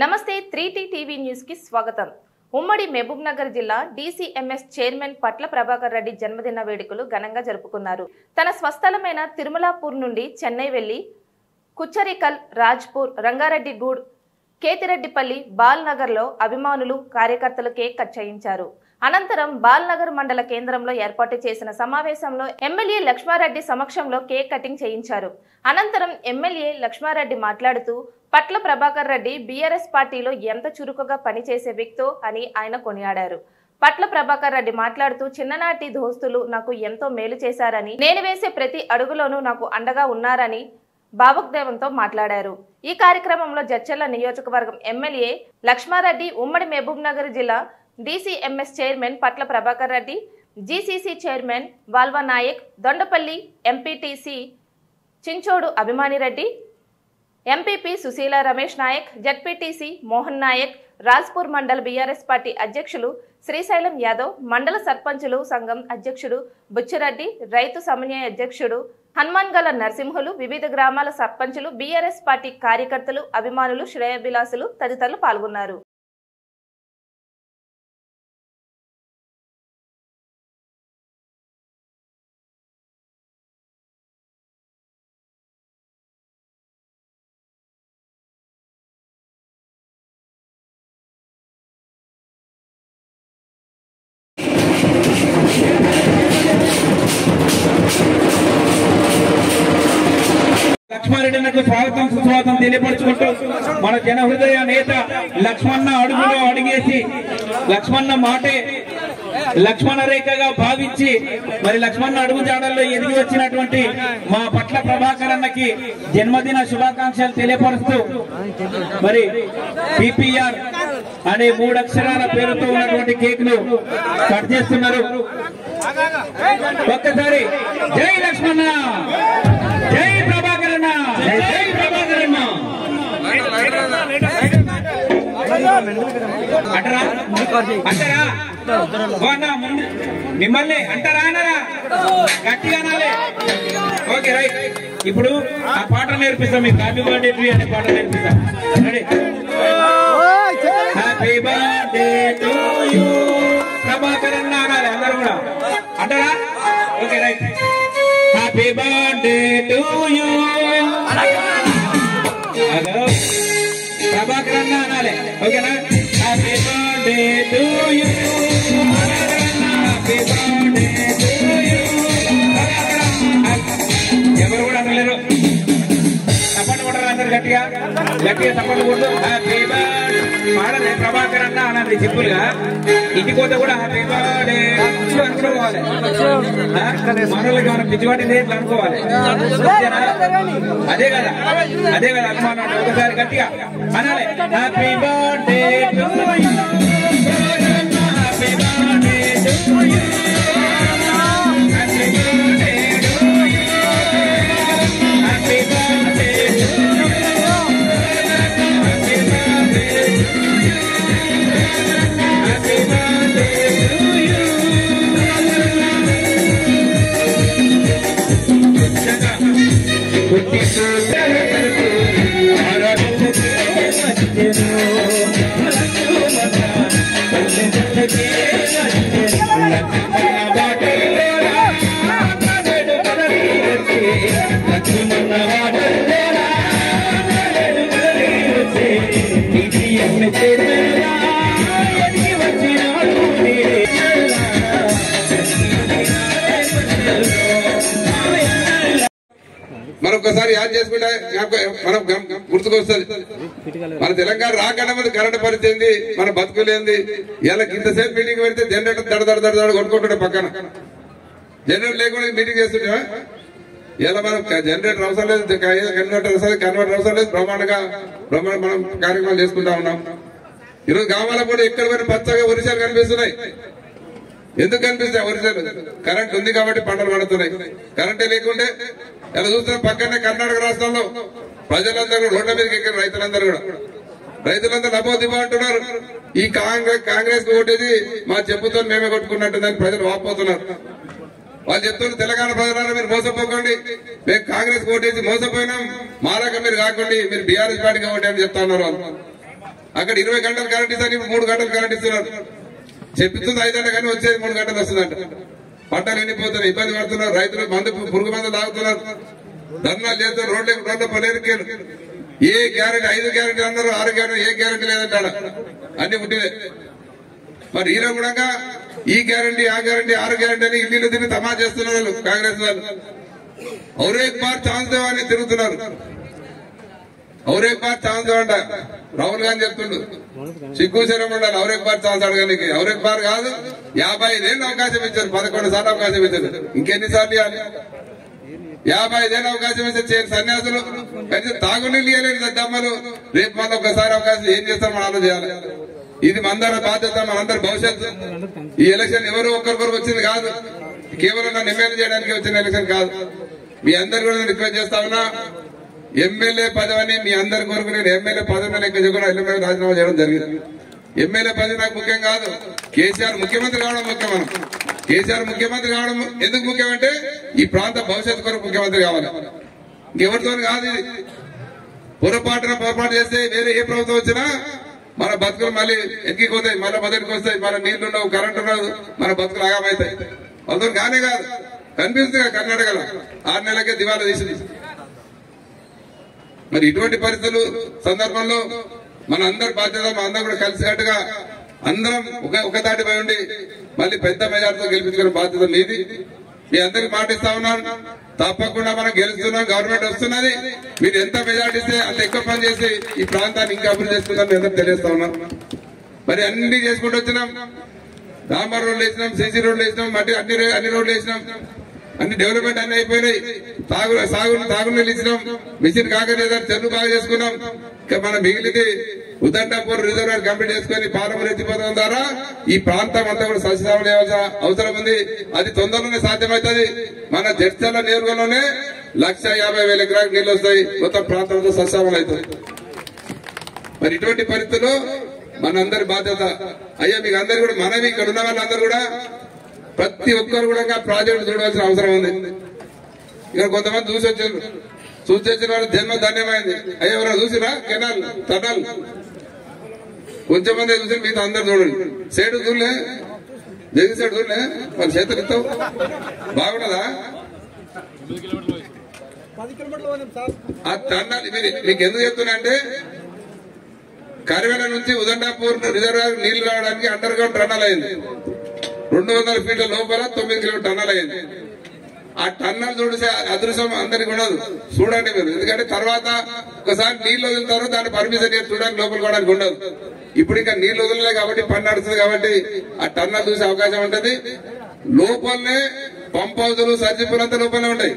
నమస్తే three tea TV news కి స్వాగతం ఉమ్మడి మహబూబ్ నగర్ జిల్లా డీసీఎంఎస్ చైర్మన్ పట్ల ప్రభాకర్ రెడ్డి జన్మదిన వేడుకలు ఘనంగా జరుపుకున్నారు తన స్వస్థలమైన తిరుమలాపూర్ నుండి చెన్నై వెళ్లి కుచ్చరికల్ రాజ్పూర్ రంగారెడ్డి గూడ్ కేతిరెడ్డిపల్లి బాల్నగర్లో అభిమానులు కార్యకర్తలు కేక్ కట్ చేయించారు అనంతరం బాల్నగర్ మండల కేంద్రంలో ఏర్పాటు చేసిన సమావేశంలో ఎమ్మెల్యే లక్ష్మారెడ్డి సమక్షంలో కేక్ కటింగ్ చేయించారు అనంతరం ఎమ్మెల్యే లక్ష్మారెడ్డి మాట్లాడుతూ పట్ల ప్రభాకర్ రెడ్డి బీఆర్ఎస్ పార్టీలో ఎంత చురుకుగా పనిచేసే వ్యక్తో అని ఆయన కొనియాడారు పట్ల ప్రభాకర్ రెడ్డి మాట్లాడుతూ చిన్ననాటి దోస్తులు నాకు ఎంతో మేలు చేశారని నేను వేసే ప్రతి అడుగులోనూ నాకు అండగా ఉన్నారని భావోద్వేగంతో మాట్లాడారు ఈ కార్యక్రమంలో జడ్చర్ల నియోజకవర్గం ఎమ్మెల్యే లక్ష్మారెడ్డి ఉమ్మడి మహబూబ్ నగర్ జిల్లా DCMS chairman Patla Prabhakar Reddy GCC chairman Valva Nayak Dondapalli MPTC Chinchodu అభిమానిరెడ్డి MPP Sushila Ramesh Nayak ZPTC Mohan Nayak Rajpur mandal BRS party అధ్యక్షులు శ్రీశైలం యాదవ్ మండల సర్పంచులు సంఘం అధ్యక్షుడు బుచ్చిరెడ్డి రైతు సమన్వయ అధ్యక్షుడు హనుమాన్ గల నరసింహులు వివిధ గ్రామాల సర్పంచులు బీఆర్ఎస్ పార్టీ కార్యకర్తలు అభిమానులు శ్రేయభిలాసులు తదితరులు పాల్గొన్నారు లక్ష్మారెడ్డినకు స్వాగతం సుస్వాగతం తెలియపరుచుకుంటూ మన జన హృదయ నేత లక్ష్మణ అడుగులో అడిగేసి లక్ష్మణ మాటే లక్ష్మణ రేఖగా భావించి మరి లక్ష్మణ అడుగు జాడల్లో ఎదిగి వచ్చినటువంటి మా పట్ల ప్రభాకర్ అన్నకి జన్మదిన శుభాకాంక్షలు తెలియపరుస్తూ మరి పిపిఆర్ అనే మూడు అక్షరాల పేరుతో ఉన్నటువంటి కేక్ ను కట్ చేస్తున్నారు ఒక్కసారి జై లక్ష్మణ జై ప్రభాకర్ అన్న జై ప్రభాకర్ అన్న అంటారా అంటారా ఓ అన్న ముందు మిమ్మల్ని అంటారా అన్నారా గట్టిగా అనాలి ఓకే రైట్ ఇప్పుడు ఆ పాట నేర్పిస్తాం మీకు హ్యాపీ బర్త్డే టు అనే పాట నేర్పిస్తాం ready happy birthday to you Prabhakar అన్న అనాలి అందరూ కూడా అంటారా okay right happy birthday to you Prabhakar అన్న అనాలి ఓకేనా happy birthday to you happy birthday to you ఎవరు కూడా అనలేరు తప్పట్లు కొట్టరు అందరు గట్టిగా గట్టిగా తప్పట్లు కొట్టు హ్యాపీ బర్త్డే పాడలే ప్రభాకర్ అన్న అనండి సింపుల్ గా ఇంటికి పోతే కూడా హ్యాపీ బర్త్డే అనుకోవాలి మనోళ్ళకి మనం పిచ్చివాటి ఇట్లా అనుకోవాలి ఓకేనా? అదే కదా అదే కదా అభిమానం అంటే ఒకసారి గట్టిగా అనాలి happy birthday to you happy birthday to you happy birthday to you happy birthday to you happy birthday happy birthday to you పుట్టి మరొకసారి యాద్ చేసుకుంటే జ్ఞాపకం- మనం గం- గం- గుర్తుకొస్తుంది మన తెలంగాణ రాకుండా మన కరెంట్ పరిస్థితి ఏంది మన బతుకులేంది ఇలా ఇంతసేపు మీటింగ్ పెడితే జనరేటర్ దడ దడ దడ దడ కొట్టుకుంటుండే పక్కన జనరేటర్ లేకుండా మీటింగ్ చేస్తుంటే ఇలా మనం క- జనరేటర్ అవసరం లేదు క- ఏదో కన్వర్టర్ అవసరం కన్వర్టర్ అవసరం లేదు బ్రహ్మాండంగా బ్రహ్మాండ మనం కార్యక్రమాలు చేసుకుంటా ఉన్నాం ఈరోజు గ్రామాల కూడా ఎక్కడ పోయిన పచ్చగా వర్షాలు కనిపిస్తున్నాయి ఎందుకు కనిపిస్తాయి వర్షాలు కరెంట్ ఉంది కాబట్టి పంటలు పండుతున్నాయి కరెంటే లేకుంటే ఇలా చూస్తే పక్కనే కర్ణాటక రాష్ట్రంలో ప్రజలందరూ కూడా రోడ్ల మీదకి ఎక్కారు రైతులందరూ కూడా రైతులందరూ నమోదివ్వ అంటున్నారు ఈ కాంగ్రెస్ కాంగ్రెస్ కు ఓటేది మా చెప్పుతో మేమే కొట్టుకున్నట్టుందని ప్రజలు వాపోతున్నారు వాళ్ళు చెప్తున్నారు తెలంగాణ ప్రజలను మీరు మోసపోకండి మేము కాంగ్రెస్ ఓటేసి మోసపోయినాం మాలాగా మీరు కాకండి మీరు బీఆర్ఎస్ పార్టీకి ఓటేయని చెప్తా ఉన్నారు వాళ్ళు అక్కడ ఇరవై గంటలు కరెంట్ ఇస్తారు ఇప్పుడు మూడు గంటలు కరెంట్ ఇస్తున్నారు చెప్తుంది ఐదంట కానీ వచ్చేది మూడు గంటలు వస్తుందంట పంటలు ఎండిపోతున్నాయి ఇబ్బంది పడుతున్నారు రైతులు మందు పురుగు మందు తాగుతున్నారు ధర్నాలు చేస్తారు రోడ్ల రోడ్ల పనేరికేలు ఏ గ్యారెంటీ ఐదు గ్యారెంటీ అన్నారు ఆరు గ్యారెంటీ ఏ గ్యారెంటీ లేదంటాడ అన్ని పుట్టినే మరి ఈయన కూడా ఈ గ్యారంటీ ఆ గ్యారంటీ ఆరు గ్యారంటీ అని ఇల్లు తిని తమా చేస్తున్నారు వాళ్ళు కాంగ్రెస్ వాళ్ళు और एक बार ఛాన్స్ దేవని తిరుగుతున్నారు और एक बार ఛాన్స్ దేవంట రాహుల్ గాంధీ చెప్తుండు సిగ్గు శరం ఉండాలి और एक बार ఛాన్స్ అడగడానికి और एक बार కాదు యాభై ఐదేళ్ళు అవకాశం ఇచ్చారు పదకొండు సార్లు అవకాశం ఇచ్చారు ఇంకెన్నిసార్లు ఇవ్వాలి యాభై ఐదేళ్ళు అవకాశం ఇస్తే చేరు సన్యాసులు కనీసం తాగునీళ్ళు ఇవ్వలేని దద్దమ్మలు రేపు మళ్ళీ ఒకసారి అవకాశం ఏం చేస్తాం మనం ఆలోచించాలి ఇది మనందరి బాధ్యత మనందరి భవిష్యత్తు ఈ ఎలక్షన్ ఎవరు ఒక్కరికొరకు వచ్చింది కాదు కేవలం నన్ను ఎమ్మెల్యే చేయడానికి వచ్చిన ఎలక్షన్ కాదు మీ అందరు కూడా రిక్వెస్ట్ చేస్తా ఉన్నా ఎమ్మెల్యే పదవిని మీ అందరి కొరకు నేను ఎమ్మెల్యే పదవిని లెక్క చేయకుండా ఎమ్మెల్యే రాజీనామా చేయడం జరిగింది ఎమ్మెల్యే పదవి నాకు ముఖ్యం కాదు కేసీఆర్ ముఖ్యమంత్రి కావడం ముఖ్యం మనం కేసీఆర్ ముఖ్యమంత్రి కావడం ఎందుకు ముఖ్యం అంటే ఈ ప్రాంత భవిష్యత్తు కొరకు ముఖ్యమంత్రి కావాలి ఇంకెవరితో కాదు ఇది పొరపాటున పొరపాటు చేస్తే వేరే ఏ ప్రభుత్వం వచ్చినా మన బతుకులు మళ్ళీ ఎక్కిపోతాయి మళ్ళీ మొదటికి వస్తాయి మన నీళ్లు ఉండవు కరెంట్ ఉండదు మన బతుకులు ఆగమవుతాయి వాళ్ళతో కానే కాదు కనిపిస్తుంది కదా కర్ణాటకలో ఆరు నెలలకే దివాలా తీసింది మరి ఇటువంటి పరిస్థితులు సందర్భంలో మన అందరి బాధ్యత మన అందరం కూడా కలిసికట్టుగా అందరం ఒక ఒక దాటిపై ఉండి మళ్ళీ పెద్ద మెజార్టీతో గెలిపించుకునే బాధ్యత మీది మీ అందరికి మాటిస్తా ఉన్నాను తప్పకుండా మనం గెలుస్తున్నాం గవర్నమెంట్ వస్తున్నది మీరు ఎంత మెజార్టీ ఇస్తే అంత ఎక్కువ పని చేసి ఈ ప్రాంతాన్ని ఇంకా అభివృద్ధి చేస్తుందని మీ అందరికి తెలియజేస్తా ఉన్నాం మరి అన్ని చేసుకుంటూ వచ్చినాం డాంబర్ రోడ్లు వేసినాం సీసీ రోడ్లు వేసినాం మట్టి అన్ని రే- అన్ని రోడ్లు వేసినాం అన్ని డెవలప్మెంట్ అన్ని అయిపోయినాయి తాగు సాగు తాగునీళ్ళు ఇచ్చినాం మిషన్ కాకలేదా చెల్లు బాగా చేసుకున్నాం ఇంకా మన మిగిలింది ఉదండాపూర్ రిజర్వాయర్ కంప్లీట్ చేసుకుని పాలమూరు ఎత్తిపోవడం ద్వారా ఈ ప్రాంతం అంతా కూడా సస్యశ్యామలం చేయాల్సిన అవసరం ఉంది అది తొందరలోనే సాధ్యమవుతుంది మన జడ్చల నియోజకవర్గంలోనే లక్ష యాభై వేల ఎకరాలకు నీళ్లు వస్తాయి మొత్తం ప్రాంతంలో సస్యశ్యామలం అవుతుంది మరి ఇటువంటి పరిస్థితుల్లో మనందరి బాధ్యత అయ్యా మీకు అందరు కూడా మనవి ఇక్కడ ఉన్న వాళ్ళందరూ కూడా ప్రతి ఒక్కరు కూడా ప్రాజెక్టు చూడవలసిన అవసరం ఉంది ఇక్కడ కొంతమంది చూసి వచ్చారు చూసి వచ్చిన వాళ్ళు జన్మ ధన్యమైంది అయ్యా ఎవరైనా చూసిరా కెనాల్ టనల్ కొంచెం మంది చూసి మీతో అందరు చూడండి సైడ్ చూడలే జగన్ సైడ్ చూడలే వాళ్ళ చేతులు ఇస్తావు బాగున్నదా ఆ టన్నల్ మీరు మీకు ఎందుకు చెప్తున్నా అంటే కరివెల నుంచి ఉదండాపూర్ రిజర్వాయర్ నీళ్లు రావడానికి అండర్ గ్రౌండ్ టన్నల్ అయింది రెండు వందల ఫీట్ల లోపల తొమ్మిది కిలోమీటర్ టన్నల్ అయింది ఆ టన్నల్ చూడిసే అదృశ్యం అందరికి ఉండదు చూడండి మీరు ఎందుకంటే తర్వాత ఒకసారి నీళ్లు వదులుతారు దాన్ని పర్మిషన్ చేసి చూడడానికి లోపలికి పోవడానికి ఉండదు ఇప్పుడు ఇంకా నీళ్లు వదలలే కాబట్టి పని నడుస్తుంది కాబట్టి ఆ టన్నల్ చూసే అవకాశం ఉంటది లోపలనే పంప్ హౌజులు సర్జిపులు అంతా లోపలనే ఉంటాయి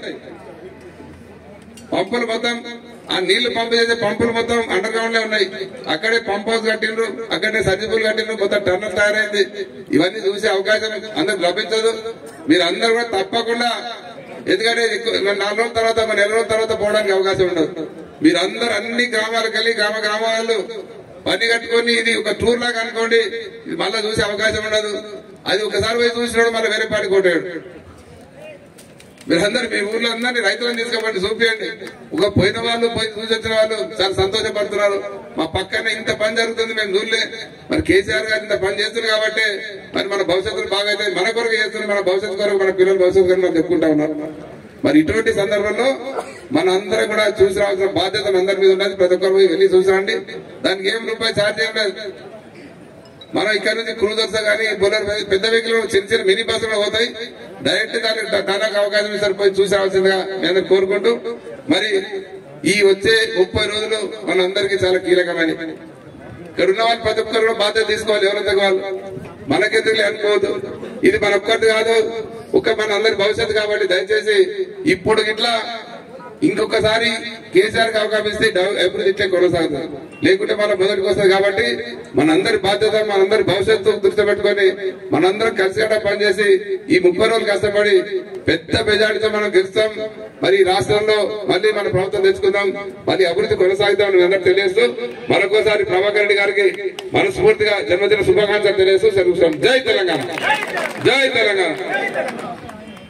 పంపులు మొత్తం ఆ నీళ్లు పంపు చేసే పంపులు మొత్తం అండర్ గ్రౌండ్ లో ఉన్నాయి అక్కడే పంప్ హౌస్ కట్టిండ్రు అక్కడే సర్జిపుల్ కట్టిండ్రు మొత్తం టర్నల్ తయారైంది ఇవన్నీ చూసే అవకాశం అందరికి లభించదు మీరు అందరూ కూడా తప్పకుండా ఎందుకంటే ఎక్కువ- నాలుగు రోజుల తర్వాత ఒక నెల రోజుల తర్వాత పోవడానికి అవకాశం ఉండదు మీరు అందరు అన్ని గ్రామాలకు వెళ్ళి గ్రామ గ్రామాలు పని కట్టుకొని ఇది ఒక టూర్ లాగా అనుకోండి ఇది మళ్ళీ చూసే అవకాశం ఉండదు అది ఒకసారి పోయి చూసినాడు మళ్ళీ వేరే పాటి కొట్టాడు మీరందరూ మీ ఊర్లో అందరినీ రైతులను తీసుకుపోండి చూపియండి ఒక పోయిన వాళ్ళు పోయి చూసి వచ్చిన వాళ్ళు చాలా సంతోషపడుతున్నారు మా పక్కన ఇంత పని జరుగుతుంది మేము చూడలే మరి కేసీఆర్ గారు ఇంత పని చేస్తున్నారు కాబట్టి మరి మన భవిష్యత్తులో బాగా అయితే మన కొరకు చేస్తున్నారు మన భవిష్యత్తు కొరకు మన పిల్లల భవిష్యత్తు కొరకు మనం చెప్పుకుంటా ఉన్నారు మరి ఇటువంటి సందర్భంలో మన అందరం కూడా చూసి రావాల్సిన బాధ్యత మన అందరి మీద ఉన్నది ప్రతి ఒక్కరు పోయి వెళ్ళి చూసి రండి దానికి ఏం రూపాయి ఛార్జ్ ఏం లేదు మనం ఇక్కడ నుంచి క్రూజర్స్ కానీ బుల్లర్ పెద్ద వెహికల్ చిన్న చిన్న మినీ బస్సులు కూడా పోతాయి డైరెక్ట్ దానికి దానికి అవకాశం ఇస్తారు పోయి చూసాల్సిందిగా నేను కోరుకుంటూ మరి ఈ వచ్చే ముప్పై రోజులు మనందరికీ చాలా కీలకమైన ఇక్కడ ఉన్న వాళ్ళు ప్రతి ఒక్కరు కూడా బాధ్యత తీసుకోవాలి ఎవరైతే వాళ్ళు మనకెందుకు అనుకోవద్దు ఇది మన ఒక్కటి కాదు ఒక మన అందరి భవిష్యత్తు కాబట్టి దయచేసి ఇప్పుడు ఇట్లా ఇంకొకసారి కేసీఆర్ కి అవకాశం ఇస్తే డెవ- అభివృద్ధి ఇట్లే కొనసాగుతుంది లేకుంటే మన మొదటికి వస్తుంది కాబట్టి మనందరి బాధ్యత మనందరి భవిష్యత్తు దృష్టి పెట్టుకొని మనందరం కలిసికట్ట పనిచేసి ఈ ముప్పై రోజులు కష్టపడి పెద్ద మెజార్టీతో మనం గెలుస్తాం మరి ఈ రాష్ట్రంలో మళ్ళీ మన ప్రభుత్వం తెచ్చుకుందాం మళ్ళీ అభివృద్ధి కొనసాగుతామని అందరూ తెలియజేస్తూ మరొకసారి ప్రభాకర్ రెడ్డి గారికి మనస్ఫూర్తిగా జన్మదిన శుభాకాంక్షలు తెలియజేస్తూ సెలవు జై తెలంగాణ జై తెలంగాణ